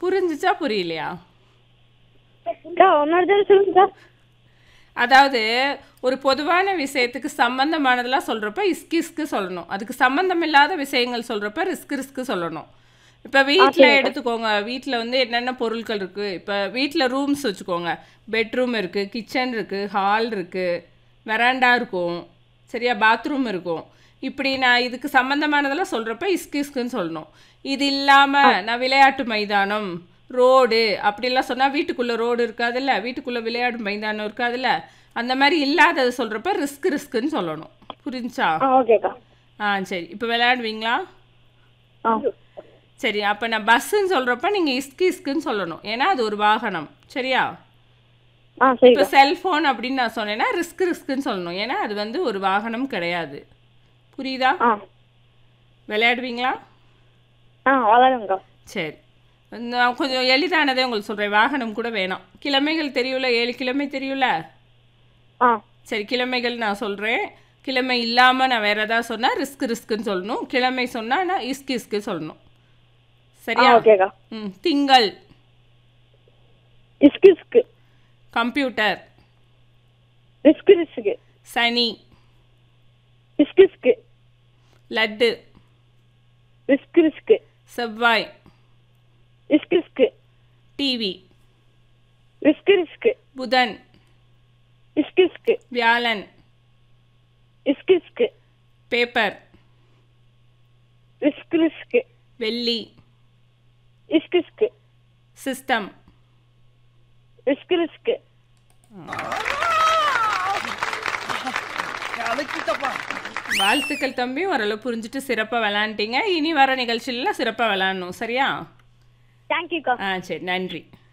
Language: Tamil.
புரிஞ்சுச்சா புரியலையா அக்கா இன்னொரு தடவை சொல்லுங்கக்கா அதாவது ஒரு பொதுவான விஷயத்துக்கு சம்பந்தமானதெல்லாம் சொல்கிறப்ப இஸ்கு இஸ்கு சொல்லணும் அதுக்கு சம்பந்தம் இல்லாத விஷயங்கள் சொல்கிறப்ப ரிஸ்க் ரிஸ்க் சொல்லணும் இப்போ வீட்டில் எடுத்துக்கோங்க வீட்டில் வந்து என்னென்ன பொருட்கள் இருக்குது இப்போ வீட்டில் ரூம்ஸ் வச்சுக்கோங்க பெட்ரூம் இருக்குது கிச்சன் இருக்குது ஹால் இருக்குது வெராண்டா இருக்கும் சரியா பாத்ரூம் இருக்கும் இப்படி நான் இதுக்கு சம்மந்தமானதெல்லாம் சொல்கிறப்ப இஸ்கு இஸ்குன்னு சொல்லணும் இது இல்லாமல் நான் விளையாட்டு மைதானம் ரோடு அப்படிலாம் சொன்னால் வீட்டுக்குள்ளே ரோடு இருக்காதுல்ல வீட்டுக்குள்ளே விளையாட்டு மைதானம் இருக்காதுல்ல அந்த மாதிரி இல்லாதது சொல்கிறப்ப ரிஸ்க் ரிஸ்க்குன்னு சொல்லணும் புரிஞ்சா ஆ ஓகேக்கா ஆ சரி இப்போ விளையாடுவீங்களா ஆ சரி அப்போ நான் பஸ்ஸுன்னு சொல்கிறப்ப நீங்கள் இஸ்கு இஸ்குன்னு சொல்லணும் ஏன்னா அது ஒரு வாகனம் சரியா ஆ இப்போ சரிக்கா செல்ஃபோன் அப்படின்னு நான் சொன்னேன்னா ரிஸ்க் ரிஸ்க்குன்னு சொல்லணும் ஏன்னா அது வந்து ஒரு வாகனம் கிடையாது புரியுதா ஆ விளையாடுவீங்களா ஆ வளருங்கக்கா சரி நான் கொஞ்சம் எளிதானதே உங்களுக்கு சொல்கிறேன் வாகனம் கூட வேணாம் கிழமைகள் தெரியும்ல ஏழு கிழமை தெரியும்ல ஆ சரி கிழமைகள் நான் சொல்கிறேன் கிழமை இல்லாமல் நான் வேறு ஏதாவது சொன்னால் ரிஸ்க் ரிஸ்க்குன்னு சொல்லணும் கிழமை சொன்னால் நான் இஸ்கு இஸ்கு சொல்லணும் ஆ சரியா ஓகேக்கா ம் திங்கள் இஸ்கு இஸ்கு கம்ப்யூட்டர் ரிஸ்கு ரிஸ்கு சனி இஸ்கு இஸ்கு லட்டு ரிஸ்கு ரிஸ்கு செவ்வாய் இஸ்கு இஸ்கு டிவி ரிஸ்கு ரிஸ்கு புதன் இஸ்கு இஸ்கு வியாழன் இஸ்கு இஸ்கு பேப்பர் ரிஸ்கு ரிஸ்கு வெள்ளி இஸ்கு இஸ்கு சிஸ்டம் ரிஸ்கு ரிஸ்கு வாழ்த்துக்கள் தம்பி ஓரளவு புரிஞ்சுட்டு சிறப்பாக விளாண்டுட்டீங்க இனி வர நிகழ்ச்சியில சிறப்பாக விளாடணும் சரியா தேங்க்யூக்கா ஆ சரி நன்றி